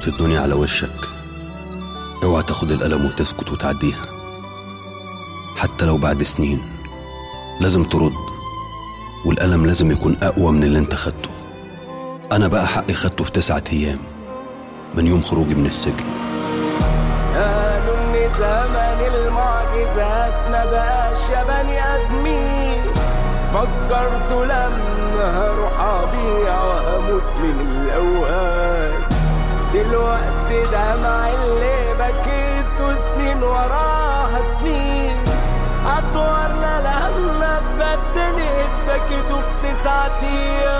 في الدنيا على وشك اوعى تاخد الألم وتسكت وتعديها حتى لو بعد سنين لازم ترد والألم لازم يكون أقوى من اللي انت خدته أنا بقى حقي خدته في تسعة أيام من يوم خروجي من السجن قالوا ان زمن المعجزات ما بقاش يا بني ادمين فكرت لما هروح اضيع وهموت من الاوهام دلوقتي دمع اللي بكيته سنين وراها سنين عطورنا لما اتبدلت بكيته في تسعة ايام